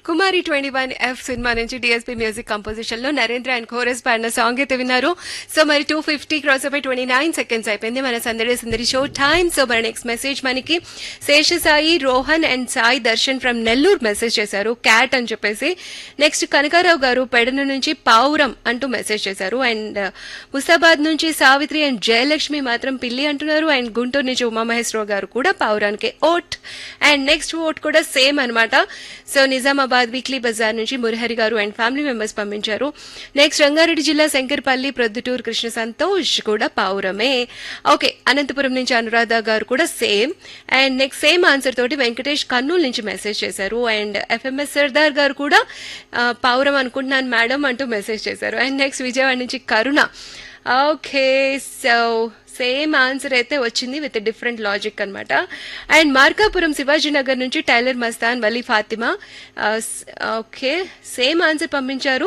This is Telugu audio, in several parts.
కుమారి ట్వంటీ వన్ ఎఫ్ సినిమా నుంచి డిఎస్పీ మ్యూజిక్ కంపోజిషన్ లో నరేంద్ర అండ్ కోరస్ పాడిన సాంగ్ అయితే విన్నారు సో మరి టూ ఫిఫ్టీ క్రాస్ అయిపోయి ట్వంటీ నైన్ సెకండ్స్ అయిపోయింది మన సందడి సందడి షో టైం సో మన నెక్స్ట్ మెసేజ్ మనకి Seshasai Rohan and Sai Darshan from Nellore message చేశారు క్యాట్ అని చెప్పేసి నెక్స్ట్ కనకారావు గారు పెడన నుంచి పావురం అంటూ మెసేజ్ చేశారు అండ్ ముస్తాబాద్ నుంచి సావిత్రి అండ్ జయలక్ష్మి మాత్రం పిల్లి అంటున్నారు అండ్ గుంటూరు నుంచి ఉమామహేశ్వరరావు గారు కూడా పావురానికి ఓట్ అండ్ నెక్స్ట్ ఓట్ కూడా సేమ్ అన్నమాట సో నిజామాబాద్ వీక్లీ బజార్ నుంచి మురహరి గారు అండ్ ఫ్యామిలీ మెంబర్స్ పంపించారు నెక్స్ట్ రంగారెడ్డి జిల్లా శంకర్పల్లి ప్రొద్దుటూరు కృష్ణ సంతోష్ కూడా పావురమే ఓకే అనంతపురం నుంచి అనురాధ గారు కూడా same and next same answer తోటి వెంకటేష్ కర్నూలు నుంచి మెసేజ్ చేశారు అండ్ ఎఫ్ఎంఎస్ సర్దార్ గారు కూడా ఆ, పావురం అనుకుంటున్నాను మేడం అంటూ మెసేజ్ చేశారు అండ్ నెక్స్ట్ విజయవాడ నుంచి Karuna okay so same answer అయితే వచ్చింది విత్ డిఫరెంట్ లాజిక్ అన్నమాట అండ్ మార్కాపురం శివాజీనగర్ నుంచి tailor Mastan Vali Fatima okay same answer పంపించారు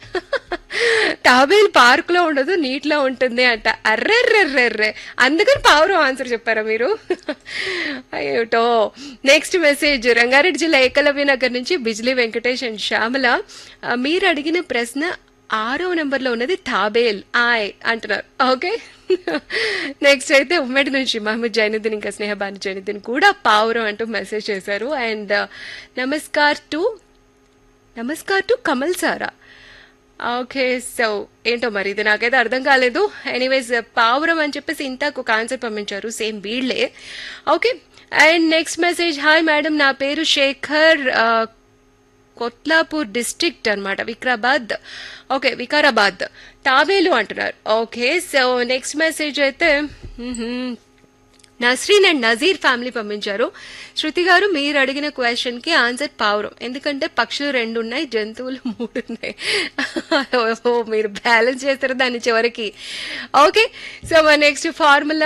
తాబేల్ పార్క్ లో ఉండదు నీటిలో ఉంటుంది అంట అర్రెర్రెర్రెర్రే అందుకని పావురం ఆన్సర్ చెప్పారా మీరు అయ్యోటో నెక్స్ట్ మెసేజ్ రంగారెడ్డి జిల్లా ఏకలవ్య నగర్ నుంచి బిజ్లీ వెంకటేష్ అండ్ శ్యామల ఆ, మీరు అడిగిన ప్రశ్న ఆరో నెంబర్లో ఉన్నది తాబేల్ ఆయ్ అంటున్నారు ఓకే నెక్స్ట్ అయితే ఉమ్మడి నుంచి మహమ్మద్ జైనుద్దీన్ ఇంకా స్నేహబాను జైనుద్దీన్ కూడా పావురం అంటూ మెసేజ్ చేశారు and Namaskar to Namaskar to Kamal సారా ఓకే సో ఏంటో మరి ఇది నాకైతే అర్థం కాలేదు ఎనీవేస్ పావురం అని చెప్పేసి ఇంతకు ఒక ఆన్సర్ పంపించారు సేమ్ వీళ్ళే okay and next message hi madam నా పేరు శేఖర్ ఆ, కొత్లాపూర్ డిస్ట్రిక్ట్ అన్నమాట వికారాబాద్ ఓకే వికారాబాద్ తాబేలు అంటున్నారు ఓకే సో నెక్స్ట్ మెసేజ్ అయితే మ్మ్హ్మ్. నస్రీన్ అండ్ నజీర్ ఫ్యామిలీ పంపించారు శృతి గారు మీరు అడిగిన క్వశ్చన్ కి ఆన్సర్ పావురం ఎందుకంటే పక్షులు రెండు ఉన్నాయి జంతువులు మూడు ఉన్నాయి ఓ మీరు బ్యాలెన్స్ చేస్తారు దాని చివరికి ఓకే సో మా నెక్స్ట్ ఫార్ములా